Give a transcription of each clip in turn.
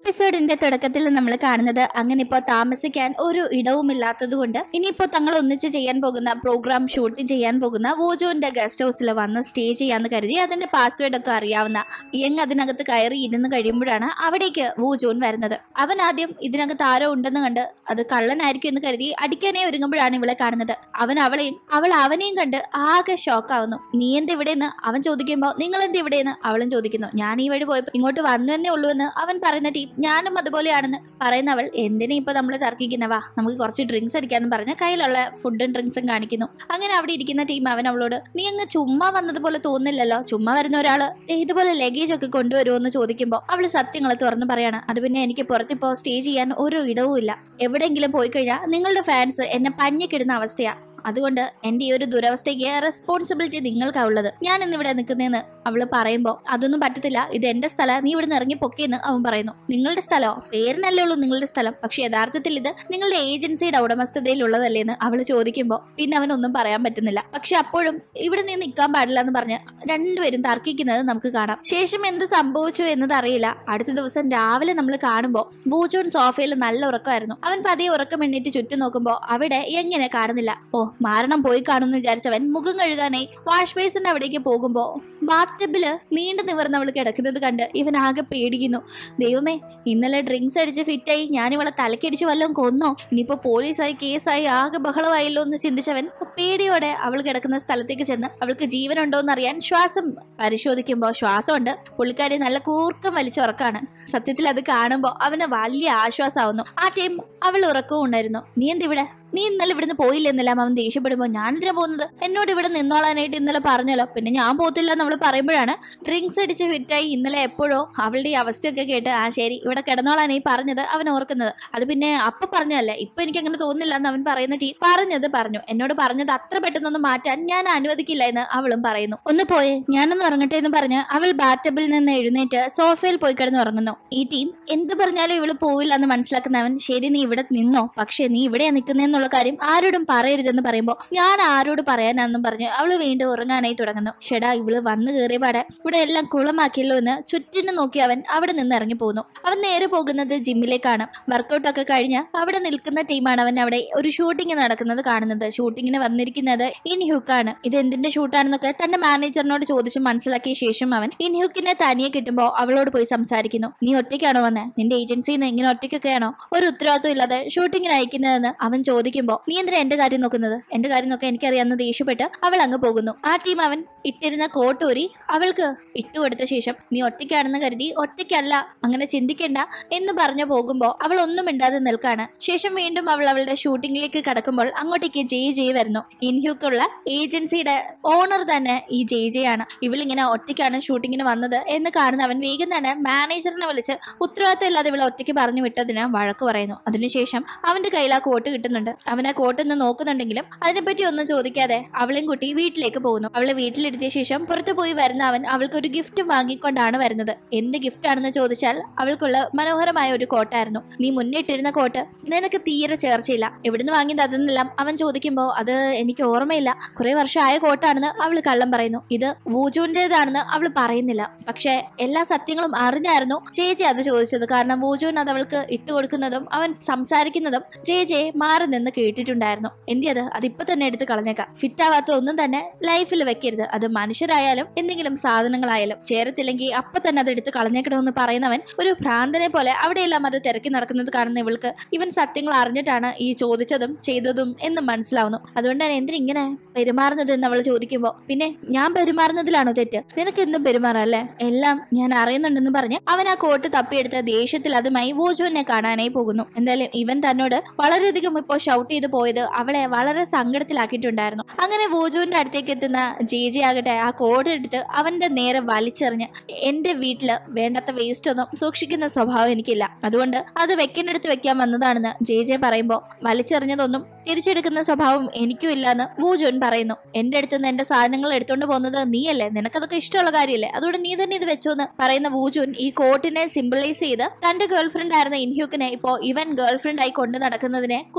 എപ്പിസോഡിന്റെ തുടക്കത്തിൽ നമ്മൾ കാണുന്നത് അങ്ങനെ ഇപ്പോൾ താമസിക്കാൻ ഒരു ഇടവും ഇല്ലാത്തത് കൊണ്ട് ഇനിയിപ്പോ തങ്ങൾ ഒന്നിച്ച് ചെയ്യാൻ പോകുന്ന പ്രോഗ്രാം ഷൂട്ട് ചെയ്യാൻ പോകുന്ന വോജോന്റെ ഗസ്റ്റ് ഹൗസിൽ വന്ന് സ്റ്റേ ചെയ്യാന്ന് കരുതി അതിന്റെ പാസ്വേഡ് ഒക്കെ അറിയാവുന്ന യങ് അതിനകത്ത് കയറി ഇരുന്ന് കഴിയുമ്പോഴാണ് അവിടേക്ക് വൂജോൻ വരുന്നത് അവൻ ആദ്യം ഇതിനകത്ത് ആരോ ഉണ്ടെന്ന് കണ്ട് അത് കള്ളനായിരിക്കും എന്ന് കരുതി അടിക്കാനേ ഒരുങ്ങുമ്പോഴാണ് ഇവളെ കാണുന്നത് അവൻ അവളെയും അവൾ അവനെയും കണ്ട് ആകെ ഷോക്കാവുന്നു നീ എന്ത് ഇവിടെയെന്ന് അവൻ ചോദിക്കുമ്പോൾ നിങ്ങൾ എന്ത് ഇവിടെയെന്ന് അവളും ചോദിക്കുന്നു ഞാൻ ഈ വഴി പോയപ്പോൾ ഇങ്ങോട്ട് വന്നു എന്നേ ഉള്ളൂ എന്ന് അവൻ പറയുന്ന ടീം ഞാനും അതുപോലെയാണെന്ന് പറയുന്നവൾ എന്തിനാ ഇപ്പൊ നമ്മൾ തർക്കിക്കുന്നവാ നമുക്ക് കുറച്ച് ഡ്രിങ്ക്സ് അടിക്കാന്ന് പറഞ്ഞ് കയ്യിലുള്ള ഫുഡും ഡ്രിങ്ക്സും കാണിക്കുന്നു അങ്ങനെ അവിടെ ഇരിക്കുന്ന ടീം അവൻ അവളോട് നീ അങ്ങ് ചുമ്മാ വന്നതുപോലെ തോന്നില്ലല്ലോ ചുമ്മാ വരുന്ന ഒരാള് "ദേ ഇതുപോലെ ലഗേജ് ഒക്കെ കൊണ്ടുവരുമോ എന്ന് ചോദിക്കുമ്പോൾ അവള് സത്യങ്ങൾ തുറന്നു പറയാണ് അത് പിന്നെ എനിക്ക് പുറത്തിപ്പോ സ്റ്റേ ചെയ്യാൻ ഒരു ഇടവും ഇല്ല എവിടെയെങ്കിലും പോയി കഴിഞ്ഞാൽ നിങ്ങളുടെ ഫാൻസ് എന്നെ പഞ്ഞിക്കിടുന്ന അവസ്ഥയാ അതുകൊണ്ട് എന്റെ ഈ ഒരു ദുരവസ്ഥയ്ക്ക് റെസ്പോൺസിബിലിറ്റി നിങ്ങൾക്കാ ഉള്ളത് ഞാൻ ഇന്ന് ഇവിടെ നിൽക്കുന്നതെന്ന് അവള് പറയുമ്പോൾ അതൊന്നും പറ്റത്തില്ല ഇത് എന്റെ സ്ഥലം നീ ഇവിടെ ഇറങ്ങി പൊക്കിയെന്ന് അവൻ പറയുന്നു നിങ്ങളുടെ സ്ഥലമോ പേരിനല്ലേ ഉള്ളൂ നിങ്ങളുടെ സ്ഥലം പക്ഷെ യഥാർത്ഥത്തിൽ ഇത് നിങ്ങളുടെ ഏജൻസിയുടെ ഉടമസ്ഥതയിലുള്ളതല്ലേ എന്ന് അവള് ചോദിക്കുമ്പോൾ പിന്നെ അവനൊന്നും പറയാൻ പറ്റുന്നില്ല പക്ഷെ അപ്പോഴും ഇവിടെ നീ നിൽക്കാൻ പാടില്ല എന്ന് പറഞ്ഞ് രണ്ടുപേരും തർക്കിക്കുന്നത് നമുക്ക് കാണാം ശേഷം എന്ത് സംഭവിച്ചു എന്നത് അറിയില്ല അടുത്ത ദിവസം രാവിലെ നമ്മൾ കാണുമ്പോൾ ബൂജോൺ സോഫയിൽ നല്ല ഉറക്കമായിരുന്നു അവൻ പതിയെ ഉറക്കം എണ്ണീറ്റ് ചുറ്റും നോക്കുമ്പോൾ അവിടെ എങ്ങനെ കാണുന്നില്ല ഓ മാരണം പോയി കാണുമെന്ന് വിചാരിച്ചവൻ മുഖം കഴുകാനായി വാഷ് ബേസിന്റെ അവിടേക്ക് പോകുമ്പോ ബാത്ടബില് നീണ്ടു നിവർന്നവൾ കിടക്കുന്നത് കണ്ട് ഇവൻ ആകെ പേടിക്കുന്നു ദൈവമേ ഇന്നലെ ഡ്രിങ്ക്സ് അടിച്ച് ഫിറ്റായി ഞാൻ ഇവളെ തലക്കടിച്ച് വല്ലതും കൊന്നോ ഇനിയിപ്പോ പോലീസായി കേസായി ആകെ ബഹളമായല്ലോ എന്ന് ചിന്തിച്ചവൻ പേടിയോടെ അവൾ കിടക്കുന്ന സ്ഥലത്തേക്ക് ചെന്ന് അവൾക്ക് ജീവനുണ്ടോ എന്നറിയാൻ ശ്വാസം പരിശോധിക്കുമ്പോൾ ശ്വാസമുണ്ട് പുള്ളിക്കാരി നല്ല കൂർക്കം വലിച്ചുറക്കാണ് സത്യത്തിൽ അത് കാണുമ്പോൾ അവന് വലിയ ആശ്വാസമാവുന്നു ആ ടൈം അവൾ ഉറക്കവും ഉണ്ടായിരുന്നു നീ എന്തിവിടെ നീ ഇന്നലെ ഇവിടുന്ന് പോയില്ലെന്നെല്ലാം അവൻ ദേഷ്യപ്പെടുമ്പോ ഞാൻ ഇതിനാ പോകുന്നത് എന്നോട് ഇവിടെ നിന്നോളാനായിട്ട് ഇന്നലെ പറഞ്ഞല്ലോ പിന്നെ ഞാൻ പോത്തില്ല എന്ന് അവള് പറയുമ്പോഴാണ് ഡ്രിങ്ക്സ് അടിച്ച് ഫിറ്റായി ഇന്നലെ എപ്പോഴോ അവളുടെ ഈ അവസ്ഥയൊക്കെ കേട്ട് ആ ശരി ഇവിടെ കിടന്നോളാനായി പറഞ്ഞത് അവൻ ഓർക്കുന്നത് അത് പിന്നെ അപ്പൊ പറഞ്ഞതല്ലേ ഇപ്പൊ എനിക്ക് അങ്ങനെ തോന്നുന്നില്ല എന്ന് അവൻ പറയുന്ന ടീ പറഞ്ഞത് പറഞ്ഞു എന്നോട് പറഞ്ഞത് അത്ര പെട്ടെന്നൊന്നും മാറ്റാൻ ഞാൻ അനുവദിക്കില്ല എന്ന് അവളും പറയുന്നു ഒന്ന് പോയേ ഞാനൊന്ന് ഉറങ്ങട്ടെ എന്ന് പറഞ്ഞ് അവൾ ബാറ്റബിൽ നിന്ന് എഴുന്നേറ്റ് സോഫയിൽ പോയി കിടന്ന് ഉറങ്ങുന്നു ഈ ടീം എന്ത് പറഞ്ഞാലും ഇവള് പോവില്ല എന്ന് മനസ്സിലാക്കുന്നവൻ ശരി നീ ഇവിടെ നിന്നോ പക്ഷെ നീ ഇവിടെയാ നിൽക്കുന്നതെന്നുള്ള കാര്യം ആരോടും പറയരുതെന്ന് പറയുമ്പോൾ ഞാൻ ആരോട് പറയാനാന്നും പറഞ്ഞ് അവള് വീണ്ടും ഉറങ്ങാനായി തുടങ്ങുന്നു ഷെടാ ഇവള് വന്നു കയറിയ പാടെ ഇവിടെ എല്ലാം കുളമാക്കിയല്ലോ എന്ന് ചുറ്റിനും നോക്കി അവൻ അവിടെ നിന്ന് ഇറങ്ങി പോകുന്നു അവൻ നേരെ പോകുന്നത് ജിമ്മിലേക്കാണ് വർക്കൗട്ട് ഒക്കെ കഴിഞ്ഞ് അവിടെ നിൽക്കുന്ന ടീമാണ് അവൻ അവിടെ ഒരു ഷൂട്ടിംഗ് നടക്കുന്നത് കാണുന്നത് ഷൂട്ടിങ്ങിന് വന്നിരിക്കുന്നത് ഇൻഹുക്കാണ് ഇത് എന്തിന്റെ ഷൂട്ടാണെന്നൊക്കെ തന്റെ മാനേജറിനോട് ചോദിച്ച് മനസ്സിലാക്കിയ ശേഷം അവൻ ഇൻഹുക്കിനെ തനിയെ കിട്ടുമ്പോൾ അവളോട് പോയി സംസാരിക്കുന്നു നീ ഒറ്റയ്ക്കാണോ വന്നേ നിന്റെ ഏജൻസിയിൽ നിന്ന് ഇങ്ങനെ ഒറ്റയ്ക്കൊക്കെയാണോ ഒരു ഉത്തരവാദിത്വം ഇല്ലാതെ ഷൂട്ടിങ്ങിന് അയക്കുന്നതെന്ന് അവൻ ചോദിക്കുമ്പോൾ നീ എന്തിനാ എന്റെ കാര്യം നോക്കുന്നത് എന്റെ കാര്യം നോക്കാൻ എനിക്കറിയാമെന്ന് ദേഷ്യപ്പെട്ട് അവൾ അങ്ങ് പോകുന്നു ആ ടീം അവൻ ഇട്ടിരുന്ന കോട്ടൂരി അവൾക്ക് ഇട്ടുകൊടുത്ത ശേഷം നീ ഒറ്റയ്ക്കാണെന്ന് കരുതി ഒറ്റയ്ക്കല്ല അങ്ങനെ ചിന്തിക്കണ്ട എന്ന് പറഞ്ഞു പോകുമ്പോൾ അവൾ ഒന്നും മിണ്ടാതെ നിൽക്കാണ് ശേഷം വീണ്ടും അവൾ അവളുടെ ഷൂട്ടിങ്ങിലേക്ക് കടക്കുമ്പോൾ അങ്ങോട്ടേക്ക് ജയ് ജയ് വരുന്നു ഇൻഹ്യൂക്കുള്ള ഏജൻസിയുടെ ഓണർ തന്നെ ഈ ജയ് ജയ് ആണ് ഇവളിങ്ങനെ ഒറ്റയ്ക്കാണ് ഷൂട്ടിങ്ങിന് വന്നത് എന്ന് കാണുന്ന അവൻ വേഗം തന്നെ മാനേജറിനെ വിളിച്ച് ഉത്തരവാദിത്തം ഇല്ലാതെ ഇവളെ ഒറ്റയ്ക്ക് പറഞ്ഞു വിട്ടതിന് വഴക്ക് പറയുന്നു അതിനുശേഷം അവന്റെ കയ്യിൽ ആ കോട്ട് കിട്ടുന്നുണ്ട് അവൻ ആ കോട്ട് ഒന്ന് നോക്കുന്നുണ്ടെങ്കിലും അതിനെപ്പറ്റി ഒന്നും ചോദിക്കാതെ അവളെയും കുട്ടി വീട്ടിലേക്ക് പോകുന്നു അവളെ വീട്ടിലിരുത്തിയ ശേഷം പുറത്തു പോയി വരുന്ന അവൻ അവൾക്ക് ഒരു ഗിഫ്റ്റ് വാങ്ങിക്കൊണ്ടാണ് വരുന്നത് എന്ത് ഗിഫ്റ്റ് ആണെന്ന് ചോദിച്ചാൽ അവൾക്കുള്ള മനോഹരമായ ഒരു കോട്ടായിരുന്നു നീ മുന്നിട്ടിരുന്ന കോട്ട് നിനക്ക് തീരെ ചേർച്ചയില്ല എവിടുന്ന് വാങ്ങിയത് അതെന്നെല്ലാം അവൻ ചോദിക്കുമ്പോൾ അത് എനിക്ക് ഓർമ്മയില്ല കുറെ വർഷമായ കോട്ടാണെന്ന് അവൾ കള്ളം പറയുന്നു ഇത് വൂജുവിൻ്റെതാണെന്ന് അവൾ പറയുന്നില്ല പക്ഷെ എല്ലാ സത്യങ്ങളും അറിഞ്ഞായിരുന്നു ചേച്ചി അത് ചോദിച്ചത് കാരണം വൂജുവിൻ അത് അവൾക്ക് ഇട്ടുകൊടുക്കുന്നതും അവൻ സംസാരിക്കുന്നതും ജെ ജെ മാറി നിന്ന് കേട്ടിട്ടുണ്ടായിരുന്നു എന്തിയത് അതിപ്പോ തന്നെ എടുത്ത് കളഞ്ഞേക്കാം ഫിറ്റ് ആവാത്ത ഒന്നും തന്നെ ലൈഫിൽ വെക്കരുത് അത് മനുഷ്യരായാലും എന്തെങ്കിലും സാധനങ്ങളായാലും ചേരത്തില്ലെങ്കിൽ അപ്പൊ തന്നെ അത് എടുത്ത് കളഞ്ഞേക്കണമെന്ന് പറയുന്നവൻ ഒരു ഭ്രാന്തനെ പോലെ അവിടെയെല്ലാം അത് തിരക്കി നടക്കുന്നത് കാണുന്ന ഇവൾക്ക് ഇവൻ സത്യങ്ങൾ അറിഞ്ഞിട്ടാണ് ഈ ചോദിച്ചതും ചെയ്തതും എന്ന് മനസ്സിലാവുന്നു അതുകൊണ്ടാണ് എന്തിനാ ഇങ്ങനെ പെരുമാറുന്നത് എന്ന് അവൾ ചോദിക്കുമ്പോൾ പിന്നെ ഞാൻ പെരുമാറുന്നതിലാണോ തെറ്റ് നിനക്ക് എന്തും പെരുമാറാം അല്ലേ എല്ലാം ഞാൻ അറിയുന്നുണ്ടെന്ന് പറഞ്ഞ് അവൻ ആ കോട്ട് തപ്പിയെടുത്ത ദേഷ്യത്തിൽ അതുമായി വൂജുവിനെ കാണാനായി പോകുന്നു എന്തായാലും ഇവൻ തന്നോട് വളരെയധികം ഇപ്പോൾ ഷൗട്ട് ചെയ്ത് പോയത് അവളെ വളരെ സങ്കടത്തിലാക്കിയിട്ടുണ്ടായിരുന്നു അങ്ങനെ വൂജുവിന്റെ അടുത്തേക്ക് എത്തുന്ന ജെ ജെ ആകട്ടെ ആ കോഡ് എടുത്ത് അവന്റെ നേരെ വലിച്ചെറിഞ്ഞ് എന്റെ വീട്ടില് വേണ്ടാത്ത വേസ്റ്റ് ഒന്നും സൂക്ഷിക്കുന്ന സ്വഭാവം എനിക്കില്ല അതുകൊണ്ട് അത് വെക്കേണ്ടടുത്ത് വെക്കാൻ വന്നതാണെന്ന് ജെ ജെ പറയുമ്പോൾ വലിച്ചെറിഞ്ഞതൊന്നും തിരിച്ചെടുക്കുന്ന സ്വഭാവം എനിക്കും ഇല്ലാന്ന് വൂജുൻ പറയുന്നു എന്റെ അടുത്ത് നിന്ന് എന്റെ സാധനങ്ങൾ എടുത്തോണ്ട് പോകുന്നത് നീയല്ലേ നിനക്കതൊക്കെ ഇഷ്ടമുള്ള കാര്യമല്ലേ അതുകൊണ്ട് നീ തന്നെ ഇത് വെച്ചോന്ന് പറയുന്ന വൂജുൻ ഈ കോട്ടിനെ സിംബിളൈസ് ചെയ്ത് തന്റെ ഗേൾഫ്രണ്ട് ആയിരുന്ന ഇൻഹ്യൂക്കിനെ ഇപ്പോ ഇവൻ ഗേൾഫ്രണ്ട് ആയി കൊണ്ട് നടക്കുന്നതിനെ കുത്തി സംസാരിക്കും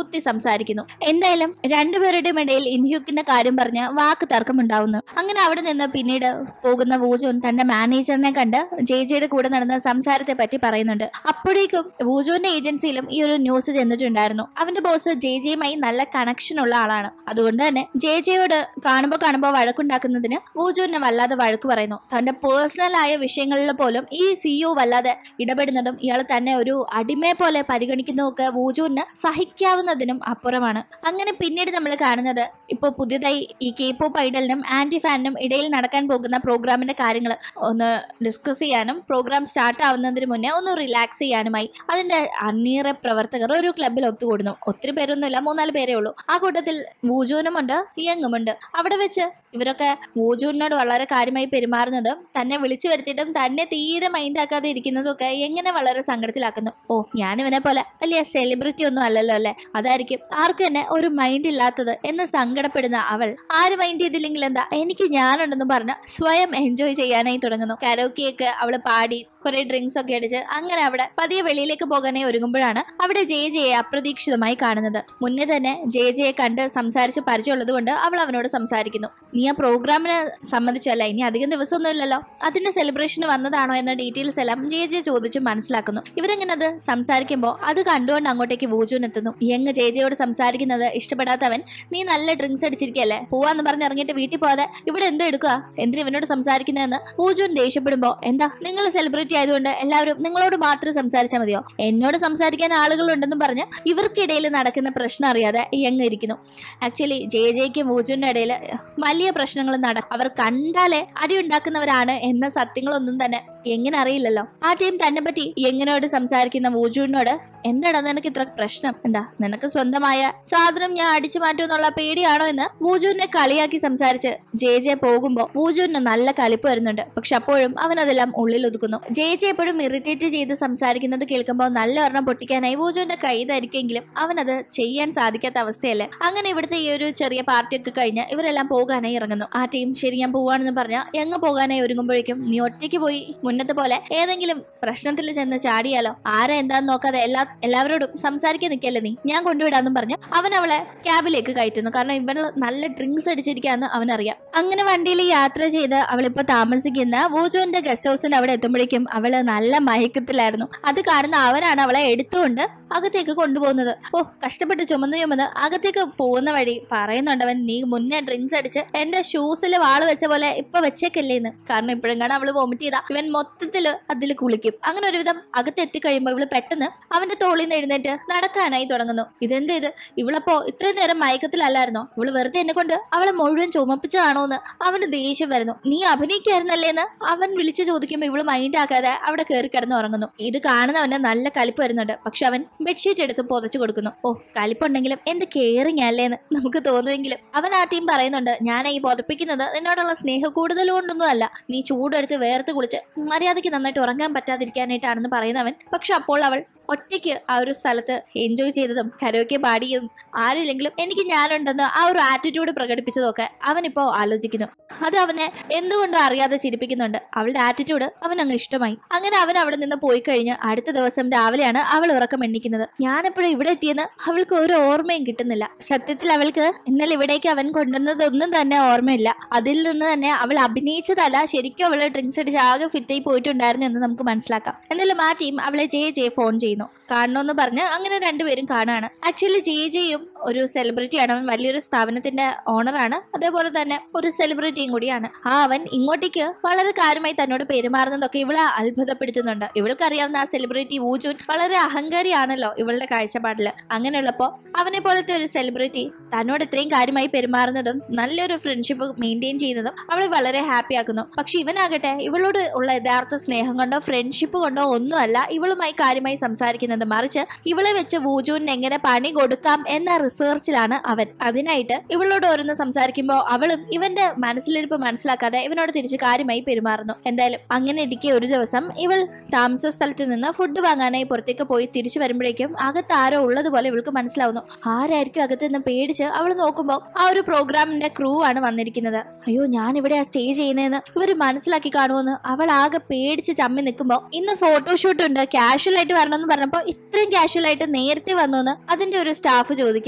സംസാരിക്കുന്നു എന്തായാലും രണ്ടുപേരുടെയും ഇടയിൽ ഇൻഹ്യൂക്കിന്റെ കാര്യം പറഞ്ഞ് വാക്ക് തർക്കമുണ്ടാവുന്നു അങ്ങനെ അവിടെ നിന്ന് പിന്നീട് പോകുന്ന വൂജോൻ തന്റെ മാനേജറിനെ കണ്ട് ജെ ജെയുടെ കൂടെ നടന്ന സംസാരത്തെ പറ്റി പറയുന്നുണ്ട് അപ്പോഴേക്കും വൂജോന്റെ ഏജൻസിയിലും ഈ ഒരു ന്യൂസ് ചെന്നിട്ടുണ്ടായിരുന്നു അവന്റെ ബോസ് ജെ ജെയുമായി നല്ല കണക്ഷൻ ഉള്ള ആളാണ് അതുകൊണ്ട് തന്നെ ജെ ജെയോട് കാണുമ്പോൾ കാണുമ്പോൾ വഴക്കുണ്ടാക്കുന്നതിന് വൂജോനെ വല്ലാതെ വഴക്ക് പറയുന്നു തന്റെ പേഴ്സണൽ ആയ വിഷയങ്ങളിൽ പോലും ഈ സിഇഒ വല്ലാതെ ഇടപെടുന്നതും ഇയാൾ തന്നെ ഒരു അടിമയെ പോലെ പരിഗണിക്കുന്നതൊക്കെ വൂജുവിന് സഹിക്കാവുന്നതിനും അപ്പുറമാണ് അങ്ങനെ പിന്നീട് നമ്മൾ കാണുന്നത് ഇപ്പോൾ പുതിയതായി ഈ കെ പോപ്പ് ഐഡലിനും ആന്റി ഫാനിനും ഇടയിൽ നടക്കാൻ പോകുന്ന പ്രോഗ്രാമിന്റെ കാര്യങ്ങൾ ഒന്ന് ഡിസ്കസ് ചെയ്യാനും പ്രോഗ്രാം സ്റ്റാർട്ട് ആവുന്നതിന് മുന്നേ ഒന്ന് റിലാക്സ് ചെയ്യാനുമായി അതിന്റെ അണിയറ പ്രവർത്തകർ ഒരു ക്ലബിൽ ഒത്തുകൂടുന്നു ഒത്തിരി പേരൊന്നുമില്ല മൂന്നാല് പേരേ ഉള്ളൂ ആ കൂട്ടത്തിൽ വൂജൂനുമുണ്ട് യങ്ങുമുണ്ട് അവിടെ വെച്ച് ഇവരൊക്കെ വൂജൂനോട് വളരെ കാര്യമായി പെരുമാറുന്നതും തന്നെ വിളിച്ചു വരുത്തിയിട്ടും തന്നെ തീരെ മൈൻഡ് ആക്കാതെ ഇരിക്കുന്നതും ഒക്കെ എങ്ങനെ വളരെ സങ്കടത്തിലാക്കുന്നു ഓ ഞാനിവനെ പോലെ വലിയ സെലിബ്രിറ്റി ഒന്നും അല്ലല്ലോ അല്ലെ അതായിരിക്കും ആർക്കും തന്നെ ഒരു മൈൻഡ് ഇല്ലാത്തത് എന്ന് സങ്കടപ്പെടുന്ന അവൾ ആര് മൈൻഡ് ചെയ്തില്ലെങ്കിൽ എന്താ എനിക്ക് ഞാനുണ്ടെന്ന് പറഞ്ഞ് സ്വയം എൻജോയ് ചെയ്യാനായി തുടങ്ങുന്നു കരോക്കിയൊക്കെ അവള് പാടി കുറെ ഡ്രിങ്ക്സ് ഒക്കെ അടിച്ച് അങ്ങനെ അവിടെ പതിയെ വെളിയിലേക്ക് പോകാനായി ഒരുങ്ങുമ്പോഴാണ് അവിടെ ജെ ജെയെ അപ്രതീക്ഷിതമായി കാണുന്നത് മുന്നേ തന്നെ ജെ ജെയെ കണ്ട് സംസാരിച്ച് പരിചയമുള്ളത് കൊണ്ട് അവൾ അവനോട് സംസാരിക്കുന്നു നീ ആ പ്രോഗ്രാമിനെ സംബന്ധിച്ചല്ല ഇനി അധികം ദിവസമൊന്നും ഇല്ലല്ലോ അതിന്റെ സെലിബ്രേഷന് വന്നതാണോ എന്ന ഡീറ്റെയിൽസ് എല്ലാം ജെ ജെ ചോദിച്ച് മനസ്സിലാക്കുന്നു ഇവരെങ്ങനെ അത് സംസാരിക്കുമ്പോൾ അത് കണ്ടുകൊണ്ട് അങ്ങോട്ടേക്ക് വൂജുൻ എത്തുന്നു യങ് ജെ ജെയോട് സംസാരിക്കുന്നത് ഇഷ്ടപ്പെടാത്തവൻ നീ നല്ല ഡ്രിങ്ക്സ് അടിച്ചിരിക്കല്ലേ പോവാന്ന് പറഞ്ഞ് ഇറങ്ങിയിട്ട് വീട്ടിൽ പോകാതെ ഇവിടെ എന്തോ എടുക്കുക എന്തിനു ഇവനോട് സംസാരിക്കുന്നതെന്ന് വൂജുൻ ദേഷ്യപ്പെടുമ്പോ എന്താ നിങ്ങൾ സെലിബ്രിറ്റി ആയതുകൊണ്ട് എല്ലാവരും നിങ്ങളോട് മാത്രം സംസാരിച്ചാൽ മതിയോ എന്നോട് സംസാരിക്കാൻ ആളുകളുണ്ടെന്നും പറഞ്ഞ് ഇവർക്കിടയിൽ നടക്കുന്ന പ്രശ്നം അറിയാതെ യങ് ഇരിക്കുന്നു ആക്ച്വലി ജെ ജെക്കും വൂജുവിന്റെ ഇടയിൽ വലിയ പ്രശ്നങ്ങൾ നട അവർ കണ്ടാലേ അടിയുണ്ടാക്കുന്നവരാണ് എന്ന സത്യങ്ങളൊന്നും തന്നെ എങ്ങനെ അറിയില്ലല്ലോ ആ ടീം തന്നെ പറ്റി എങ്ങനോട് സംസാരിക്കുന്ന വൂജുവിനോട് എന്താടാ നിനക്ക് ഇത്ര പ്രശ്നം എന്താ നിനക്ക് സ്വന്തമായ സാധനം ഞാൻ അടിച്ചു മാറ്റുമെന്നുള്ള പേടിയാണോ എന്ന് വൂജുവിനെ കളിയാക്കി സംസാരിച്ച് ജെ ജെ പോകുമ്പോ വൂജുവിന് നല്ല കലിപ്പ് വരുന്നുണ്ട് പക്ഷെ അപ്പോഴും അവൻ അതെല്ലാം ഉള്ളിൽ ഒതുക്കുന്നു ജെ ജെ എപ്പോഴും ഇറിറ്റേറ്റ് ചെയ്ത് സംസാരിക്കുന്നത് കേൾക്കുമ്പോൾ നല്ല ഒരെണ്ണം പൊട്ടിക്കാനായി വൂജുവിന്റെ കൈ ധരിക്കുമെങ്കിലും അവനത് ചെയ്യാൻ സാധിക്കാത്ത അവസ്ഥയല്ലേ അങ്ങനെ ഇവിടുത്തെ ഈ ഒരു ചെറിയ പാർട്ടിയൊക്കെ കഴിഞ്ഞ് ഇവരെല്ലാം പോകാനായി ഇറങ്ങുന്നു ആ ടീം ശരി ഞാൻ പോവാണെന്ന് പറഞ്ഞ എങ്ങ് പോകാനായി ഒരുങ്ങുമ്പോഴേക്കും നീ ഒറ്റയ്ക്ക് പോയി മുന്നത്തെ പോലെ ഏതെങ്കിലും പ്രശ്നത്തിൽ ചെന്ന് ചാടിയാലോ ആരാ എന്താന്ന് നോക്കാതെ എല്ലാ എല്ലാവരോടും സംസാരിക്കാൻ നിൽക്കല്ലേ നീ ഞാൻ കൊണ്ടുവിടാന്നും പറഞ്ഞു അവൻ അവളെ ക്യാബിലേക്ക് കയറ്റുന്നു കാരണം ഇവൻ നല്ല ഡ്രിങ്ക്സ് അടിച്ചിരിക്കാന്ന് അവനറിയാം അങ്ങനെ വണ്ടിയിൽ യാത്ര ചെയ്ത് അവളിപ്പോ താമസിക്കുന്ന വോജോന്റെ ഗസ്റ്റ് ഹൗസിന്റെ അവിടെ എത്തുമ്പോഴേക്കും അവള് നല്ല മയക്കത്തിലായിരുന്നു അത് കാണുന്ന അവനാണ് അവളെ എടുത്തുകൊണ്ട് അകത്തേക്ക് കൊണ്ടുപോകുന്നത് ഓ കഷ്ടപ്പെട്ട് ചുമന്ന് ചുമന്ന് അകത്തേക്ക് പോകുന്ന വഴി പറയുന്നുണ്ടവൻ നീ മുന്നേ ഡ്രിങ്ക്സ് അടിച്ച് എന്റെ ഷൂസിൽ വാള് വെച്ച പോലെ ഇപ്പൊ വെച്ചേക്കല്ലേന്ന് കാരണം ഇപ്പോഴും കാണാൻ അവള് വോമിറ്റ് ചെയ്താ ഇവൻ മൊത്തത്തില് അതിൽ കുളിക്കും അങ്ങനെ ഒരുവിധം അകത്തെത്തി കഴിയുമ്പോൾ ഇവള് പെട്ടെന്ന് അവന്റെ തോളിൽ നിന്ന് എഴുന്നേറ്റ് നടക്കാനായി തുടങ്ങുന്നു ഇതെന്ത് ഇത് ഇവളപ്പോ ഇത്രയും നേരം മയക്കത്തിലല്ലായിരുന്നോ ഇവള് വെറുതെ എന്നെ കൊണ്ട് അവളെ മുഴുവൻ ചുമപ്പിച്ചതാണോ എന്ന് അവന് ദേഷ്യം വരുന്നു നീ അഭിനയിക്കായിരുന്നല്ലേ എന്ന് അവൻ വിളിച്ചു ചോദിക്കുമ്പോൾ ഇവള് മൈൻഡ് ആക്കാതെ അവിടെ കയറി കിടന്ന് ഉറങ്ങുന്നു ഇത് കാണുന്നവന് നല്ല കലിപ്പ് വരുന്നുണ്ട് പക്ഷെ അവൻ ബെഡ്ഷീറ്റ് എടുത്ത് പുതച്ചു കൊടുക്കുന്നു ഓ കലിപ്പുണ്ടെങ്കിലും എന്ത് കെയറിങ് അല്ലേന്ന് നമുക്ക് തോന്നുമെങ്കിലും അവൻ ആ ടീം പറയുന്നുണ്ട് ഞാൻ ഈ പുതപ്പിക്കുന്നത് നിന്നോടുള്ള സ്നേഹം കൂടുതൽ കൊണ്ടൊന്നും അല്ല നീ ചൂടെടുത്ത് വേർത്ത് കുളിച്ച് മര്യാദയ്ക്ക് നന്നായിട്ട് ഉറങ്ങാൻ പറ്റാതിരിക്കാനായിട്ടാണെന്ന് പറയുന്നവൻ പക്ഷെ അപ്പോൾ അവൾ ഒറ്റയ്ക്ക് ആ ഒരു സ്ഥലത്ത് എൻജോയ് ചെയ്തതും കരോക്കെ പാടിയതും ആരില്ലെങ്കിലും എനിക്ക് ഞാനുണ്ടെന്ന് ആ ഒരു ആറ്റിറ്റ്യൂഡ് പ്രകടിപ്പിച്ചതൊക്കെ അവനിപ്പോ ആലോചിക്കുന്നു അത് അവനെ എന്തുകൊണ്ടും അറിയാതെ ചിരിപ്പിക്കുന്നുണ്ട് അവളുടെ ആറ്റിറ്റ്യൂഡ് അവൻ അങ്ങ് ഇഷ്ടമായി അങ്ങനെ അവൻ അവിടെ നിന്ന് പോയി കഴിഞ്ഞ് അടുത്ത ദിവസം രാവിലെയാണ് അവൾ ഉറക്കം എണ്ണിക്കുന്നത് ഞാനെപ്പോഴും ഇവിടെ എത്തിയെന്ന് അവൾക്ക് ഒരു ഓർമ്മയും കിട്ടുന്നില്ല സത്യത്തിൽ അവൾക്ക് ഇന്നലെ ഇവിടേക്ക് അവൻ കൊണ്ടുവന്നതൊന്നും തന്നെ ഓർമ്മയില്ല അതിൽ നിന്ന് തന്നെ അവൾ അഭിനയിച്ചതല്ല ശരിക്കും അവൾ ഡ്രിങ്ക്സ് അടിച്ച് ആകെ ഫിറ്റായി പോയിട്ടുണ്ടായിരുന്നു എന്ന് നമുക്ക് മനസ്സിലാക്കാം എന്നാലും ആ ടീം അവളെ ജെ ജെ ഫോൺ ചെയ്യുന്നു കാണണമെന്ന് പറഞ്ഞ് അങ്ങനെ രണ്ടുപേരും കാണാണ് ആക്ച്വലി ജെ ജെയും ഒരു സെലിബ്രിറ്റിയാണ് അവൻ വലിയൊരു സ്ഥാപനത്തിന്റെ ഓണറാണ് അതേപോലെ തന്നെ ഒരു സെലിബ്രിറ്റിയും കൂടിയാണ് ആ അവൻ ഇങ്ങോട്ടേക്ക് വളരെ കാര്യമായി തന്നോട് പെരുമാറുന്നതൊക്കെ ഇവളെ അത്ഭുതപ്പെടുത്തുന്നുണ്ട് ഇവൾക്ക് അറിയാവുന്ന ആ സെലിബ്രിറ്റി ഊജുൻ വളരെ അഹങ്കാരിയാണല്ലോ ഇവളുടെ കാഴ്ചപ്പാടില് അങ്ങനെയുള്ളപ്പോ അവനെ പോലത്തെ ഒരു സെലിബ്രിറ്റി തന്നോട് ഇത്രയും കാര്യമായി പെരുമാറുന്നതും നല്ലൊരു ഫ്രണ്ട്ഷിപ്പ് മെയിൻറ്റെയിൻ ചെയ്യുന്നതും അവളെ വളരെ ഹാപ്പി ആക്കുന്നു പക്ഷെ ഇവനാകട്ടെ ഇവളോട് ഉള്ള യഥാർത്ഥ സ്നേഹം കൊണ്ടോ ഫ്രണ്ട്ഷിപ്പ് കൊണ്ടോ ഒന്നുമല്ല ഇവളുമായി കാര്യമായി സംസാരിക്കുന്നത് മറിച്ച് ഇവളെ വെച്ച് വൂജുവിന് എങ്ങനെ പണി കൊടുക്കാം എന്ന റിസർച്ചിലാണ് അവൻ അതിനായിട്ട് ഇവളോട് ഓരോന്ന് സംസാരിക്കുമ്പോൾ അവളും ഇവന്റെ മനസ്സിലിരിപ്പ് മനസ്സിലാക്കാതെ ഇവനോട് തിരിച്ച് കാര്യമായി പെരുമാറുന്നു എന്തായാലും അങ്ങനെ ഇരിക്കെ ഒരു ദിവസം ഇവൾ താമസ സ്ഥലത്ത് നിന്ന് ഫുഡ് വാങ്ങാനായി പുറത്തേക്ക് പോയി തിരിച്ചു വരുമ്പോഴേക്കും അകത്ത് ആരോ ഉള്ളതുപോലെ ഇവൾക്ക് മനസ്സിലാവുന്നു ആരായിരിക്കും അകത്ത് നിന്ന് പേടിച്ച് അവൾ നോക്കുമ്പോൾ ആ ഒരു പ്രോഗ്രാമിന്റെ ക്രൂ ആണ് വന്നിരിക്കുന്നത് അയ്യോ ഞാൻ ഇവിടെ സ്റ്റേ ചെയ്യുന്നതെന്ന് ഇവർ മനസ്സിലാക്കി കാണുമെന്ന് അവൾ ആകെ പേടിച്ച് ചമ്മി നിൽക്കുമ്പോൾ ഇന്ന് ഫോട്ടോഷൂട്ട് ഉണ്ട് കാഷ്വൽ ആയിട്ട് വരണമെന്ന് പറഞ്ഞപ്പോൾ ഇത്രയും കാഷ്വൽ ആയിട്ട് നേരത്തെ വന്നു എന്ന് അതിന്റെ ഒരു സ്റ്റാഫ് ചോദിക്കുന്നുണ്ട്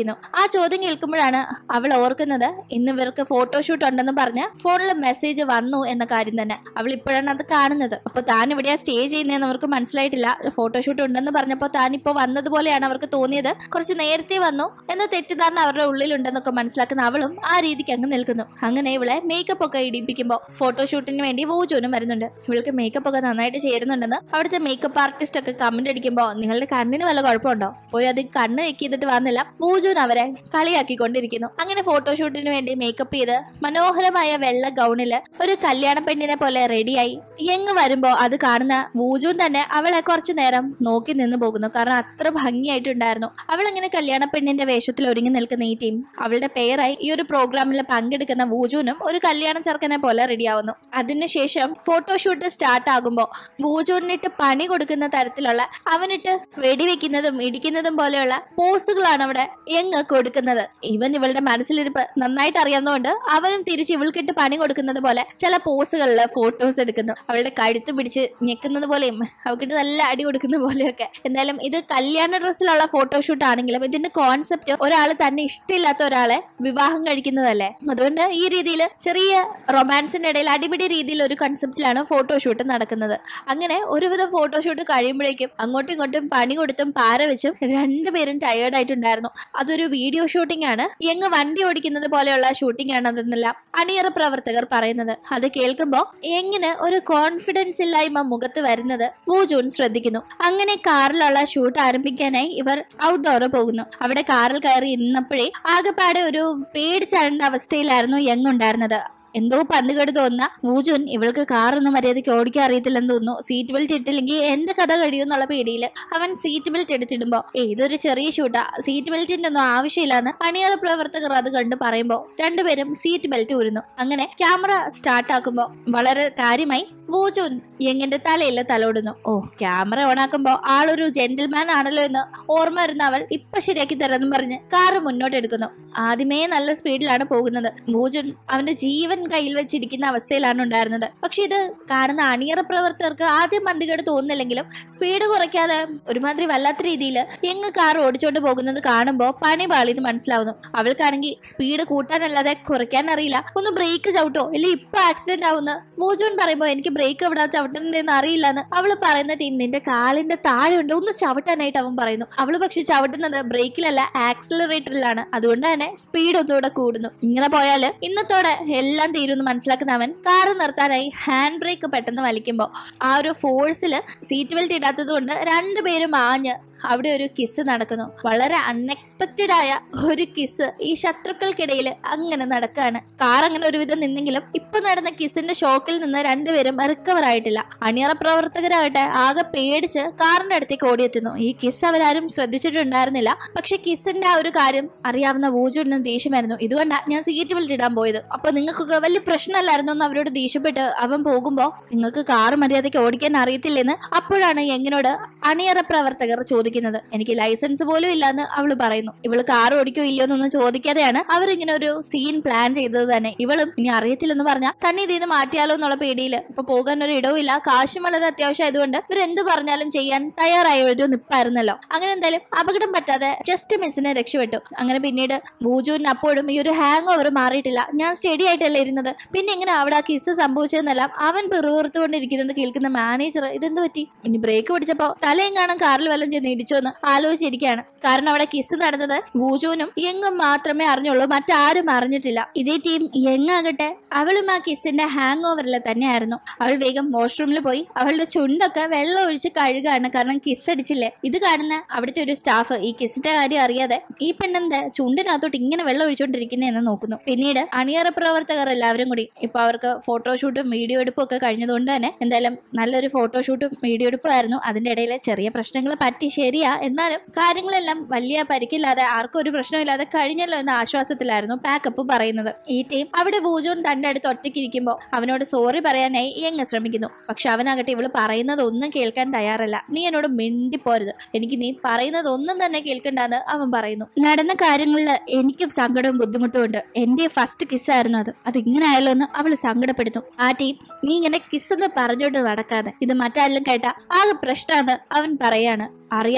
ചോദിക്കുന്നു ആ ചോദ്യം കേൾക്കുമ്പോഴാണ് അവൾ ഓർക്കുന്നത് ഇന്ന് ഇവർക്ക് ഫോട്ടോഷൂട്ട് ഉണ്ടെന്ന് പറഞ്ഞ് ഫോണിൽ മെസ്സേജ് വന്നു എന്ന കാര്യം തന്നെ അവൾ ഇപ്പോഴാണ് അത് കാണുന്നത് അപ്പൊ താൻ ഇവിടെയാ സ്റ്റേ ചെയ്യുന്നതെന്ന് അവർക്ക് മനസ്സിലായിട്ടില്ല ഫോട്ടോഷൂട്ട് ഉണ്ടെന്ന് പറഞ്ഞപ്പോൾ താൻ ഇപ്പോൾ വന്നതുപോലെയാണ് അവർക്ക് തോന്നിയത് കുറച്ച് നേരത്തെ വന്നു എന്ന തെറ്റിദ്ധാരണ അവരുടെ ഉള്ളിലുണ്ടെന്നൊക്കെ മനസ്സിലാക്കുന്ന അവളും ആ രീതിക്ക് അങ്ങ് നിൽക്കുന്നു അങ്ങനെ ഇവളെ മേക്കപ്പ് ഒക്കെ ഇടിപ്പിക്കുമ്പോൾ ഫോട്ടോഷൂട്ടിന് വേണ്ടി വൂജോനും വരുന്നുണ്ട് ഇവൾക്ക് മേക്കപ്പ് ഒക്കെ നന്നായിട്ട് ചേരുന്നുണ്ടെന്ന് അവിടുത്തെ മേക്കപ്പ് ആർട്ടിസ്റ്റ് ഒക്കെ കമന്റ് അടിക്കുമ്പോൾ നിങ്ങളുടെ കണ്ണിന് വല്ല കുഴപ്പമുണ്ടോ പോയി അത് കണ്ണ് ഞെക്കി ചെയ്തിട്ട് വന്നില്ല വൂജോൻ അവരെ കളിയാക്കിക്കൊണ്ടിരിക്കുന്നു അങ്ങനെ ഫോട്ടോഷൂട്ടിന് വേണ്ടി മേക്കപ്പ് ചെയ്ത് മനോഹരമായ വെള്ള ഗൗണില് ഒരു കല്യാണ പെണ്ണിനെ പോലെ റെഡിയായി യങ് വരുമ്പോ അത് കാണുന്ന വൂജുൻ തന്നെ അവളെ കുറച്ചു നേരം നോക്കി നിന്ന് പോകുന്നു കാരണം അത്ര ഭംഗിയായിട്ടുണ്ടായിരുന്നു അവൾ ഇങ്ങനെ കല്യാണ പെണ്ണിന്റെ വേഷത്തിൽ ഒരുങ്ങി നിൽക്കുന്ന ഈ ടീം അവളുടെ പേരായി ഈ ഒരു പ്രോഗ്രാമിൽ പങ്കെടുക്കുന്ന വൂജുനും ഒരു കല്യാണ ചെറുക്കനെ പോലെ റെഡിയാവുന്നു അതിനുശേഷം ഫോട്ടോഷൂട്ട് സ്റ്റാർട്ട് ആകുമ്പോൾ വൂജുനിട്ട് പണി കൊടുക്കുന്ന തരത്തിലുള്ള അവനിട്ട് വെടിവെക്കുന്നതും ഇടിക്കുന്നതും പോലെയുള്ള പോസുകളാണ് അവിടെ യങ് കൊടുക്കുന്നത് ഇവൻ ഇവളുടെ മനസ്സിലിരിപ്പ് നന്നായിട്ട് അറിയാവുന്നതുകൊണ്ട് അവനും തിരിച്ച് ഇവൾക്കിട്ട് പണി കൊടുക്കുന്നത് പോലെ ചില പോസുകളിൽ ഫോട്ടോസ് എടുക്കുന്നു അവളുടെ കഴുത്ത് പിടിച്ച് ഞെക്കുന്നത് പോലെയും അവൾക്കിട്ട് നല്ല അടി കൊടുക്കുന്ന പോലെയൊക്കെ എന്തായാലും ഇത് കല്യാണ ഡ്രസ്സിലുള്ള ഫോട്ടോഷൂട്ട് ആണെങ്കിലും ഇതിന്റെ കോൺസെപ്റ്റ് ഒരാൾ തന്നെ ഇഷ്ടമില്ലാത്ത ഒരാളെ വിവാഹം കഴിക്കുന്നതല്ലേ അതുകൊണ്ട് ഈ രീതിയിൽ ചെറിയ റൊമാൻസിന്റെ ഇടയിൽ അടിപിടി രീതിയിൽ ഒരു കൺസെപ്റ്റിലാണ് ഫോട്ടോഷൂട്ട് നടക്കുന്നത് അങ്ങനെ ഒരുവിധം ഫോട്ടോഷൂട്ട് കഴിയുമ്പോഴേക്കും അങ്ങോട്ടും ഇങ്ങോട്ടും പണി കൊടുത്തും പാര വെച്ചും രണ്ടുപേരും ടയേർഡ് ആയിട്ടുണ്ടായിരുന്നു അതൊരു വീഡിയോ ഷൂട്ടിംഗ് ആണ് എങ്ങ് വണ്ടി ഓടിക്കുന്നത് പോലെയുള്ള ഷൂട്ടിംഗ് ആണ് അതെന്നെല്ലാം അണിയറ പ്രവർത്തകർ പറയുന്നത് അത് കേൾക്കുമ്പോൾ എങ്ങനെ ഒരു കോൺഫിഡൻസ് ഇല്ലായ്മ മുഖത്ത് വരുന്നത് വൂജൂൻ ശ്രദ്ധിക്കുന്നു അങ്ങനെ കാറിലുള്ള ഷൂട്ട് ആരംഭിക്കാനായി ഇവർ ഔട്ട്ഡോർ പോകുന്നു അവിടെ കാറിൽ കയറി ഇരുന്നപ്പോഴേ ആകെപ്പാടെ ഒരു പേടിച്ചടേണ്ട അവസ്ഥയിലായിരുന്നു യങ് ഉണ്ടായിരുന്നത് എന്തോ പന്തുകേട് തോന്നുന്ന വൂജുൻ ഇവൾക്ക് കാറൊന്നും മര്യാദയ്ക്ക് ഓടിക്കാൻ അറിയത്തില്ലെന്ന് തോന്നുന്നു സീറ്റ് ബെൽറ്റ് ഇട്ടില്ലെങ്കിൽ എന്റെ കഥ കഴിയും എന്നുള്ള പേടിയിൽ അവൻ സീറ്റ് ബെൽറ്റ് എടുത്തിടുമ്പോ "ഏയ്, ഇതൊരു ചെറിയ ഷൂട്ടാ സീറ്റ് ബെൽറ്റിന്റെ ഒന്നും ആവശ്യമില്ലാന്ന് അണിയാത പ്രവർത്തകർ അത് കണ്ട് പറയുമ്പോ രണ്ടുപേരും സീറ്റ് ബെൽറ്റ് ഊരുന്നു അങ്ങനെ ക്യാമറ സ്റ്റാർട്ട് ആക്കുമ്പോ വളരെ കാര്യമായി വൂജുൻ യങ്ങിന്റെ തലയിൽ തലോടുന്നു ഓ ക്യാമറ ഓൺ ആക്കുമ്പോ ആളൊരു ജെന്റിൽമാൻ ആണല്ലോ എന്ന് ഓർമ്മ വരുന്ന അവൾ ഇപ്പൊ ശരിയാക്കി തരാമെന്ന് പറഞ്ഞ് കാറ് മുന്നോട്ട് എടുക്കുന്നു ആദ്യമേ നല്ല സ്പീഡിലാണ് പോകുന്നത് വൂജുൻ അവന്റെ ജീവൻ കയ്യിൽ വെച്ചിരിക്കുന്ന അവസ്ഥയിലാണ് ഉണ്ടായിരുന്നത് പക്ഷെ ഇത് കാണുന്ന അണിയറ പ്രവർത്തകർക്ക് ആദ്യം മന്ദികേട് തോന്നുന്നില്ലെങ്കിലും സ്പീഡ് കുറയ്ക്കാതെ ഒരുമാതിരി വല്ലാത്ത രീതിയിൽ എങ്ങ് കാർ ഓടിച്ചോണ്ട് പോകുന്നത് കാണുമ്പോൾ പണി പാളിന്ന് മനസ്സിലാവുന്നു അവൾക്കാണെങ്കിൽ സ്പീഡ് കൂട്ടാനല്ലാതെ കുറയ്ക്കാൻ അറിയില്ല ഒന്ന് ബ്രേക്ക് ചവിട്ടോ ഇല്ലെങ്കിൽ ഇപ്പൊ ആക്സിഡന്റ് ആവുന്ന മൂജോൻ പറയുമ്പോൾ എനിക്ക് ബ്രേക്ക് എവിടെ ചവിട്ടണ്ടെന്ന് അറിയില്ലെന്ന് അവള് പറയുന്ന ടീം നിന്റെ കാലിന്റെ താഴെ ഉണ്ട് ഒന്ന് ചവിട്ടാനായിട്ട് അവൻ പറയുന്നു അവള് പക്ഷെ ചവിട്ടുന്നത് ബ്രേക്കിലല്ല ആക്സിലറേറ്ററിലാണ് അതുകൊണ്ട് തന്നെ സ്പീഡ് ഒന്നുകൂടെ കൂടുന്നു ഇങ്ങനെ പോയാൽ ഇന്നത്തോടെ എല്ലാം തീരുമെന്ന് മനസ്സിലാക്കുന്ന അവൻ കാറ് നിർത്താനായി ഹാൻഡ് ബ്രേക്ക് പെട്ടെന്ന് വലിക്കുമ്പോൾ ആ ഒരു ഫോഴ്സിൽ സീറ്റ് ബെൽറ്റ് ഇടാത്തത് കൊണ്ട് രണ്ടുപേരും ആഞ്ഞ് അവിടെ ഒരു കിസ് നടക്കുന്നു വളരെ അൺഎക്സ്പെക്റ്റഡ് ആയ ഒരു കിസ് ഈ ശത്രുക്കൾക്കിടയിൽ അങ്ങനെ നടക്കാണ് കാർ അങ്ങനെ ഒരുവിധം നിന്നെങ്കിലും ഇപ്പൊ നടന്ന കിസിന്റെ ഷോക്കിൽ നിന്ന് രണ്ടുപേരും റിക്കവർ ആയിട്ടില്ല അണിയറ പ്രവർത്തകരാകട്ടെ ആകെ പേടിച്ച് കാറിന്റെ അടുത്തേക്ക് ഓടിയെത്തുന്നു ഈ കിസ് അവരാരും ശ്രദ്ധിച്ചിട്ടുണ്ടായിരുന്നില്ല പക്ഷെ കിസിന്റെ ആ ഒരു കാര്യം അറിയാവുന്ന വൂജുവിന് ദേഷ്യമായിരുന്നു ഇതുകൊണ്ടാണ് ഞാൻ സീറ്റ് ബെൽറ്റ് ഇടാൻ പോയത് അപ്പൊ നിങ്ങൾക്കൊക്കെ വലിയ പ്രശ്നമല്ലായിരുന്നു എന്ന് അവരോട് ദേഷ്യപ്പെട്ട് അവൻ പോകുമ്പോ നിങ്ങൾക്ക് കാർ മര്യാദയ്ക്ക് ഓടിക്കാൻ അറിയത്തില്ലെന്ന് അപ്പോഴാണ് എങ്ങിനോട് അണിയറ പ്രവർത്തകർ ചോദിക്കുന്നത് എനിക്ക് ലൈസൻസ് പോലും ഇല്ലാന്ന് അവള് പറയുന്നു ഇവള് കാർ ഓടിക്കോ ഇല്ലയോ എന്നൊന്നും ചോദിക്കാതെയാണ് അവരിങ്ങനെ ഒരു സീൻ പ്ലാൻ ചെയ്തത് തന്നെ ഇവളും ഇനി അറിയത്തില്ലെന്ന് പറഞ്ഞാൽ തന്നെ ഇതിൽ നിന്ന് മാറ്റിയാലോ എന്നുള്ള പേടിയിൽ ഇപ്പൊ പോകാൻ ഒരു ഇടവുമില്ല കാശും വളരെ അത്യാവശ്യം ആയതുകൊണ്ട് ഇവർ എന്ത് പറഞ്ഞാലും ചെയ്യാൻ തയ്യാറായ ഒരു നിപ്പായിരുന്നല്ലോ അങ്ങനെ എന്തായാലും അപകടം പറ്റാതെ ജസ്റ്റ് മിസ്സിനെ രക്ഷപ്പെട്ടു അങ്ങനെ പിന്നീട് ബൂജുവിന് അപ്പോഴും ഈ ഒരു ഹാങ് ഓവർ മാറിയിട്ടില്ല ഞാൻ സ്റ്റഡി ആയിട്ടല്ല ഇരുന്നത് പിന്നെ എങ്ങനെ അവിടെ ആ കിസ് സംഭവിച്ചതെന്നെല്ലാം അവൻ പിറുവിറുത്തുകൊണ്ടിരിക്കുന്നത് കേൾക്കുന്ന മാനേജർ ഇതെന്ത് പറ്റി ഇനി ബ്രേക്ക് പിടിച്ചപ്പോ തലയും കാണാൻ കാറിൽ വല്ലതും ചെന്ന് ഇടിച്ചോ എന്ന് ആലോചിച്ചിരിക്കുകയാണ് കാരണം അവിടെ കിസ് നടന്നത് ബൂജുവിനും യങ്ങും മാത്രമേ അറിഞ്ഞുള്ളൂ മറ്റാരും അറിഞ്ഞിട്ടില്ല ഇതേ ടീം യങ് ആകട്ടെ അവളും ആ കിസിന്റെ ഹാങ് ഓവറിൽ തന്നെയായിരുന്നു അവൾ വേഗം വാഷ്റൂമിൽ പോയി അവളുടെ ചുണ്ടൊക്കെ വെള്ളം ഒഴിച്ച് കഴുകാണ് കാരണം കിസ് അടിച്ചില്ലേ ഇത് കാണുന്ന അവിടുത്തെ ഒരു സ്റ്റാഫ് ഈ കിസിന്റെ കാര്യം അറിയാതെ ഈ പെണ്ണെന്താ ചുണ്ടിനകത്തോട്ട് ഇങ്ങനെ വെള്ളം ഒഴിച്ചുകൊണ്ടിരിക്കുന്നതെന്ന് നോക്കുന്നു പിന്നീട് അണിയറ പ്രവർത്തകർ എല്ലാവരും കൂടി ഇപ്പൊ അവർക്ക് ഫോട്ടോഷൂട്ടും വീഡിയോ എടുപ്പും ഒക്കെ കഴിഞ്ഞതുകൊണ്ട് തന്നെ എന്തായാലും നല്ലൊരു ഫോട്ടോഷൂട്ടും വീഡിയോ എടുപ്പും ആയിരുന്നു അതിന്റെ ഇടയിൽ ചെറിയ പ്രശ്നങ്ങൾ പറ്റി ശരിയാ എന്നാലും കാര്യങ്ങളെല്ലാം വലിയ പരിക്കില്ലാതെ ആർക്കും ഒരു പ്രശ്നമില്ലാതെ കഴിഞ്ഞല്ലോ എന്ന ആശ്വാസത്തിലായിരുന്നു പാക്കപ്പ് പറയുന്നത് ഈ ടീം അവിടെ വൂജോൻ തന്റെ അടുത്ത് ഒറ്റയ്ക്കിരിക്കുമ്പോൾ അവനോട് സോറി പറയാനായി എങ്ങ് ശ്രമിക്കുന്നു പക്ഷെ അവനാകട്ടെ ഇവള് പറയുന്നത് ഒന്നും കേൾക്കാൻ തയ്യാറല്ല നീ എന്നോട് മിണ്ടിപ്പോരുത് എനിക്ക് നീ പറയുന്നത് ഒന്നും തന്നെ കേൾക്കണ്ടെന്ന് അവൻ പറയുന്നു നടന്ന കാര്യങ്ങളിൽ എനിക്കും സങ്കടവും ബുദ്ധിമുട്ടും ഉണ്ട് എന്റെ ഫസ്റ്റ് കിസ്സായിരുന്നു അത് അത് ഇങ്ങനെ ആയല്ലോ എന്ന് അവള് സങ്കടപ്പെടുന്നു ആ ടീം നീ ഇങ്ങനെ കിസ്സെന്ന് പറഞ്ഞോണ്ട് നടക്കാതെ ഇത് മറ്റാരെങ്കിലും കേട്ടാ ആകെ പ്രശ്നമാണ് അവൻ പറയാണ് അറിയാതെ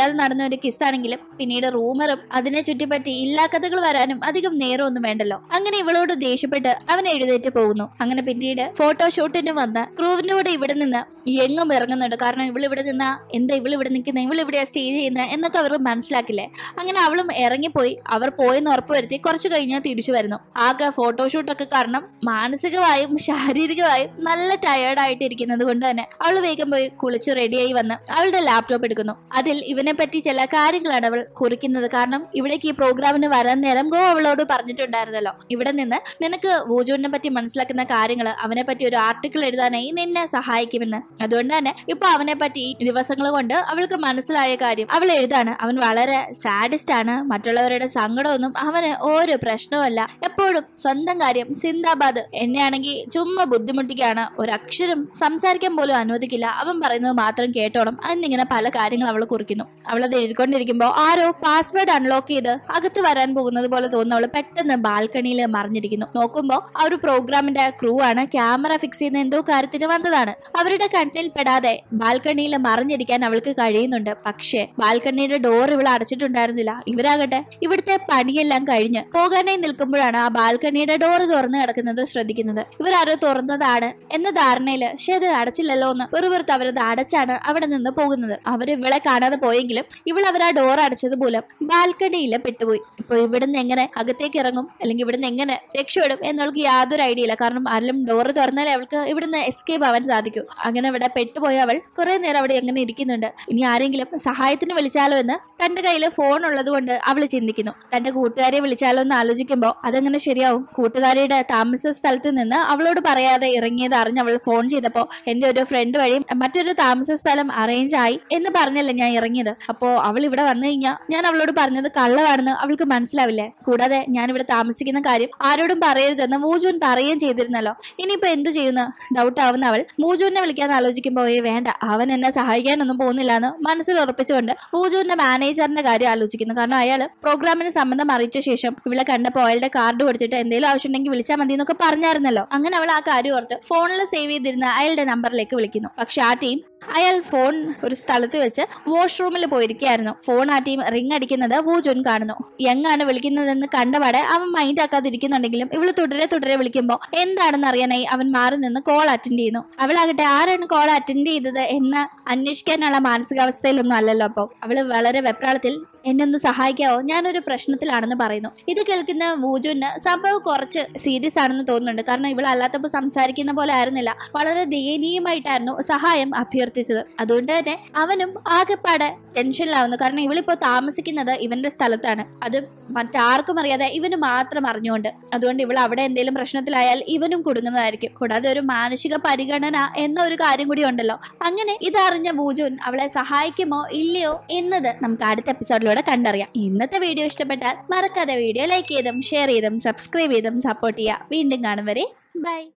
അറിയാതെ നടന്ന ഒരു കിസ്സാണെങ്കിലും പിന്നീട് റൂമറും അതിനെ ചുറ്റിപ്പറ്റി ഇല്ലാക്കഥകൾ വരാനും അധികം നേരമൊന്നും വേണ്ടല്ലോ അങ്ങനെ ഇവളോട് ദേഷ്യപ്പെട്ട് അവൻ എഴുന്നേറ്റ് പോകുന്നു അങ്ങനെ പിന്നീട് ഫോട്ടോഷൂട്ടിന് വന്ന് ക്രൂവിന്റെ കൂടെ ഇവിടെ നിന്ന് എങ്ങും ഇറങ്ങുന്നുണ്ട് കാരണം ഇവൾ ഇവിടെ നിന്ന എന്താ ഇവൾ ഇവിടെ നിൽക്കുന്ന ഇവൾ ഇവിടെ സ്റ്റേ ചെയ്യുന്നത് എന്നൊക്കെ അവർ മനസ്സിലാക്കില്ലേ അങ്ങനെ അവളും ഇറങ്ങിപ്പോയി അവർ പോയെന്ന് ഉറപ്പുവരുത്തി കുറച്ച് കഴിഞ്ഞാൽ തിരിച്ചു വരുന്നു ആകെ ഫോട്ടോഷൂട്ടൊക്കെ കാരണം മാനസികമായും ശാരീരികമായും നല്ല ടയേർഡായിട്ട് ഇരിക്കുന്നത് കൊണ്ട് തന്നെ അവൾ വേഗം പോയി കുളിച്ച് റെഡിയായി വന്ന് അവളുടെ ലാപ്ടോപ്പ് എടുക്കുന്നു അതിൽ ഇവനെ പറ്റി ചില കാര്യങ്ങളാണ് അവൾ കുറിക്കുന്നത് കാരണം ഇവിടേക്ക് ഈ പ്രോഗ്രാമിന് വരാൻ നേരം ഗോ അവളോട് പറഞ്ഞിട്ടുണ്ടായിരുന്നല്ലോ ഇവിടെ നിന്ന് നിനക്ക് വൂജുവിനെ പറ്റി മനസ്സിലാക്കുന്ന കാര്യങ്ങൾ അവനെ പറ്റി ഒരു ആർട്ടിക്കിൾ എഴുതാനായി നിന്നെ സഹായിക്കുമെന്ന് അതുകൊണ്ട് തന്നെ ഇപ്പൊ അവനെ പറ്റി ഈ ദിവസങ്ങൾ കൊണ്ട് അവൾക്ക് മനസ്സിലായ കാര്യം അവൾ എഴുതാണ് അവൻ വളരെ സാഡിസ്റ്റ് ആണ് മറ്റുള്ളവരുടെ സങ്കടമൊന്നും അവന് ഒരു പ്രശ്നവുമല്ല എപ്പോഴും സ്വന്തം കാര്യം സിന്ദാബാദ് എന്നെയാണെങ്കിൽ ചുമ്മാ ബുദ്ധിമുട്ടിക്കാണ് ഒരക്ഷരം സംസാരിക്കാൻ പോലും അനുവദിക്കില്ല അവൻ പറയുന്നത് മാത്രം കേട്ടോണം എന്നിങ്ങനെ പല കാര്യങ്ങൾ അവൾ കുറിക്കുന്നു അവളത് എഴുതിക്കൊണ്ടിരിക്കുമ്പോൾ ആരോ പാസ്വേഡ് അൺലോക്ക് ചെയ്ത് അകത്ത് വരാൻ പോകുന്നത് പോലെ തോന്നുന്നു അവൾ പെട്ടെന്ന് ബാൽക്കണിയിൽ മറിഞ്ഞിരിക്കുന്നു നോക്കുമ്പോൾ ആ ഒരു പ്രോഗ്രാമിന്റെ ക്രൂ ആണ് ക്യാമറ ഫിക്സ് ചെയ്യുന്ന എന്തോ കാര്യത്തിന് വന്നതാണ് അവരുടെ കണ്ണിൽ പെടാതെ ബാൽക്കണിയിൽ മറിഞ്ഞിരിക്കാൻ അവൾക്ക് കഴിയുന്നുണ്ട് പക്ഷേ ബാൽക്കണിയുടെ ഡോർ ഇവൾ അടച്ചിട്ടുണ്ടായിരുന്നില്ല ഇവരാകട്ടെ ഇവിടുത്തെ പണിയെല്ലാം കഴിഞ്ഞ് പോകാനായി നിൽക്കുമ്പോഴാണ് ആ ബാൽക്കണിയുടെ ഡോർ തുറന്നു കിടക്കുന്നത് ശ്രദ്ധിക്കുന്നത് ഇവരാരോ തുറന്നതാണ് എന്ന ധാരണയില് പക്ഷെ അത് അടച്ചില്ലല്ലോ എന്ന് വെറുതെ അവരത് അടച്ചാണ് അവിടെ നിന്ന് പോകുന്നത് അവർ ഇവളെ കാണാതെ പോയെങ്കിലും ഇവൾ അവർ ആ ഡോർ അടച്ചത് മൂലം ബാൽക്കണിയിൽ പെട്ടുപോയി ഇപ്പൊ ഇവിടുന്ന് എങ്ങനെ അകത്തേക്ക് ഇറങ്ങും അല്ലെങ്കിൽ ഇവിടുന്ന് എങ്ങനെ രക്ഷപ്പെടും എന്നുള്ളക്ക് യാതൊരു ഐഡിയ ഇല്ല കാരണം ആരെങ്കിലും ഡോർ തുറന്നാലേ അവൾക്ക് ഇവിടുന്ന് എസ്കേപ്പ് ആവാൻ സാധിക്കൂ അങ്ങനെ ഇവിടെ പെട്ടുപോയ അവൾ കുറെ നേരം അവിടെ എങ്ങനെ ഇരിക്കുന്നുണ്ട് ഇനി ആരെങ്കിലും സഹായത്തിന് വിളിച്ചാലോ എന്ന് തന്റെ കയ്യിൽ ഫോൺ ഉള്ളത് കൊണ്ട് അവൾ ചിന്തിക്കുന്നു തന്റെ കൂട്ടുകാരെ വിളിച്ചാലോ എന്ന് ആലോചിക്കുമ്പോൾ അതെങ്ങനെ ശരിയാവും കൂട്ടുകാരിയുടെ താമസ സ്ഥലത്ത് നിന്ന് അവളോട് പറയാതെ ഇറങ്ങിയത് അറിഞ്ഞ് അവൾ ഫോൺ ചെയ്തപ്പോൾ എന്റെ ഒരു ഫ്രണ്ട് വഴി മറ്റൊരു താമസ സ്ഥലം അറേഞ്ച് ആയി എന്ന് പറഞ്ഞല്ലേ ഞാൻ ഇറങ്ങിയത് അപ്പോ അവൾ ഇവിടെ വന്നു കഴിഞ്ഞാൽ ഞാൻ അവളോട് പറഞ്ഞത് കള്ളമാണെന്ന് അവൾക്ക് മനസ്സിലാവില്ലേ കൂടാതെ ഞാൻ ഇവിടെ താമസിക്കുന്ന കാര്യം ആരോടും പറയരുതെന്ന് മൂജുൻ പറയുകയും ചെയ്തിരുന്നല്ലോ ഇനിയിപ്പോ എന്ത് ചെയ്യുന്ന ഡൗട്ട് ആവുന്ന അവൾ മൂജുവിനെ വിളിക്കാൻ ആലോചിക്കുമ്പോൾ ഏ വേണ്ട അവൻ എന്നെ സഹായിക്കാനൊന്നും പോകുന്നില്ല എന്ന് മനസ്സിൽ ഉറപ്പിച്ചുകൊണ്ട് മൂജുവിന്റെ മാനേജറിന്റെ കാര്യം ആലോചിക്കുന്നു കാരണം അയാൾ പ്രോഗ്രാമിന് സംബന്ധം അറിയിച്ച ശേഷം ഇവളെ കണ്ടപ്പോൾ അയാളുടെ കാർഡ് കൊടുത്തിട്ട് എന്തെങ്കിലും ആവശ്യമുണ്ടെങ്കിൽ വിളിച്ചാൽ മതി എന്നൊക്കെ പറഞ്ഞായിരുന്നല്ലോ അങ്ങനെ അവൾ ആ കാര്യം ഓർത്ത് ഫോണിൽ സേവ് ചെയ്തിരുന്ന അയാളുടെ നമ്പറിലേക്ക് വിളിക്കുന്നു പക്ഷെ ആ ടീം അയാൾ ഫോൺ ഒരു സ്ഥലത്ത് വെച്ച് വാഷ്റൂമിൽ പോയിരിക്കുകയായിരുന്നു ഫോൺ ആ ടീം റിംഗ് അടിക്കുന്നത് വൂജുൻ കാണുന്നു യങ്ങാണ് വിളിക്കുന്നതെന്ന് കണ്ടപാടെ അവൻ മൈൻഡ് ആക്കാതിരിക്കുന്നുണ്ടെങ്കിലും ഇവള് തുടരെ തുടരെ വിളിക്കുമ്പോൾ എന്താണെന്ന് അറിയാനായി അവൻ മാറി നിന്ന് കോൾ അറ്റൻഡ് ചെയ്യുന്നു അവളാകട്ടെ ആരാണ് കോൾ അറ്റൻഡ് ചെയ്തത് എന്ന് അന്വേഷിക്കാനുള്ള മാനസികാവസ്ഥയിലൊന്നും അല്ലല്ലോ അപ്പോൾ അവള് വളരെ വെപ്രാളത്തിൽ എന്നെ ഒന്ന് സഹായിക്കാവോ ഞാനൊരു പ്രശ്നത്തിലാണെന്ന് പറയുന്നു ഇത് കേൾക്കുന്ന വൂജുന് സംഭവം കുറച്ച് സീരിയസ് ആണെന്ന് തോന്നുന്നുണ്ട് കാരണം ഇവൾ അല്ലാത്തപ്പോൾ സംസാരിക്കുന്ന പോലെ ആയിരുന്നില്ല വളരെ ദയനീയമായിട്ടായിരുന്നു സഹായം അഭ്യർത്ഥിച്ചത് അതുകൊണ്ട് തന്നെ അവനും ആകെപ്പാടെ ടെൻഷനിലാവുന്നു കാരണം ഇവളിപ്പോ താമസിക്കുന്നത് ഇവന്റെ സ്ഥലത്താണ് അത് മറ്റാർക്കും അറിയാതെ ഇവന് മാത്രം അറിഞ്ഞുകൊണ്ട് അതുകൊണ്ട് ഇവൾ അവിടെ എന്തെങ്കിലും പ്രശ്നത്തിലായാൽ ഇവനും കുടുങ്ങുന്നതായിരിക്കും കൂടാതെ ഒരു മാനസിക പരിഗണന എന്ന ഒരു കാര്യം കൂടി ഉണ്ടല്ലോ അങ്ങനെ ഇതറിഞ്ഞ ബൂജുൻ അവളെ സഹായിക്കുമോ ഇല്ലയോ എന്നത് നമുക്ക് അടുത്ത എപ്പിസോഡിലൂടെ കണ്ടറിയാം ഇന്നത്തെ വീഡിയോ ഇഷ്ടപ്പെട്ടാൽ മറക്കാതെ വീഡിയോ ലൈക്ക് ചെയ്തും ഷെയർ ചെയ്തും സബ്സ്ക്രൈബ് ചെയ്തും സപ്പോർട്ട് ചെയ്യുക വീണ്ടും കാണും വരെ ബൈ